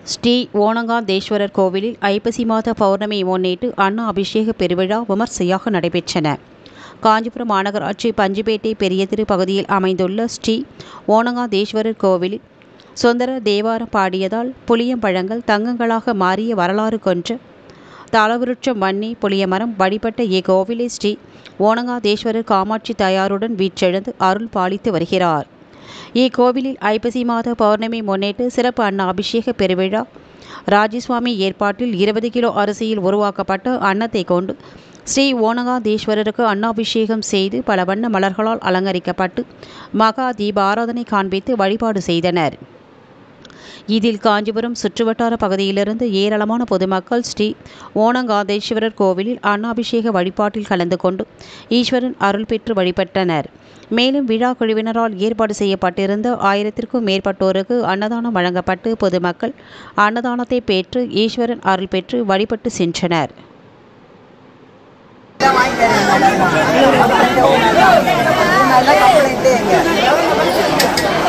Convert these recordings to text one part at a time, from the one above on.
ஸ்ரீ ஓணங்காந்தேஸ்வரர் கோவிலில் ஐப்பசி மாத பௌர்ணமியை முன்னிட்டு அன்ன அபிஷேக பெருவிழா விமர்சையாக நடைபெற்றன காஞ்சிபுரம் மாநகராட்சி பஞ்சுப்பேட்டை பெரியதிரு பகுதியில் அமைந்துள்ள ஸ்ரீ ஓணங்காந்தேஸ்வரர் கோவிலில் சுந்தரர் தேவாரம் பாடியதால் புளியம்பழங்கள் தங்கங்களாக மாறிய வரலாறு கொன்ற தலவிருட்சம் வன்னி புளியமரம் வழிபட்ட இக்கோவிலை ஸ்ரீ ஓணங்காதேஸ்வரர் காமாட்சி தாயாருடன் வீற்றெழுந்து அருள் பாலித்து வருகிறார் இக்கோவிலில் ஐப்பசி மாத பௌர்ணமி முன்னிட்டு சிறப்பு அன்ன அபிஷேக பெருவிழா ராஜசுவாமி ஏற்பாட்டில் இருபது கிலோ அரிசியில் உருவாக்கப்பட்ட அன்னத்தை கொண்டு ஸ்ரீ ஓணகாதீஸ்வரருக்கு அன்னாபிஷேகம் செய்து பல வண்ண மலர்களால் அலங்கரிக்கப்பட்டு மகா தீப ஆராதனை காண்பித்து வழிபாடு செய்தனர் இதில் காஞ்சிபுரம் சுற்றுவட்டார பகுதியிலிருந்து ஏராளமான பொதுமக்கள் ஸ்ரீ ஓணங்காதேஸ்வரர் கோவிலில் அன்னாபிஷேக வழிபாட்டில் கலந்து கொண்டு ஈஸ்வரன் அருள் பெற்று வழிபட்டனர் மேலும் விழா குழுவினரால் ஏற்பாடு செய்யப்பட்டிருந்த ஆயிரத்திற்கும் மேற்பட்டோருக்கு அன்னதானம் வழங்கப்பட்டு பொதுமக்கள் அன்னதானத்தை பெற்று ஈஸ்வரன் அருள் பெற்று வழிபட்டு சென்றனர் நல்ல கம்ப்ளைண்ட்டு எங்க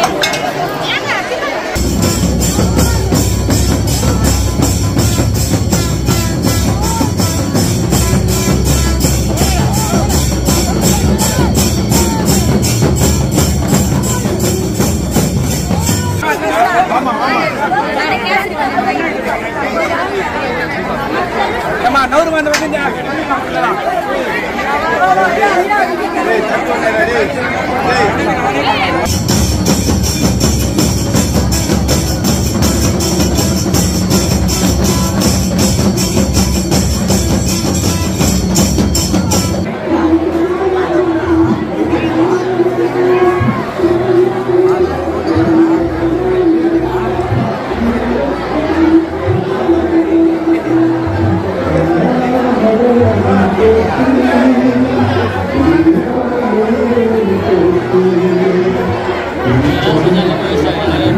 ஏம்மா நூறு வந்து வந்துங்க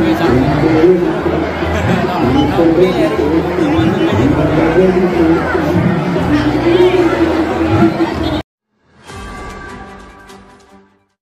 Thank you.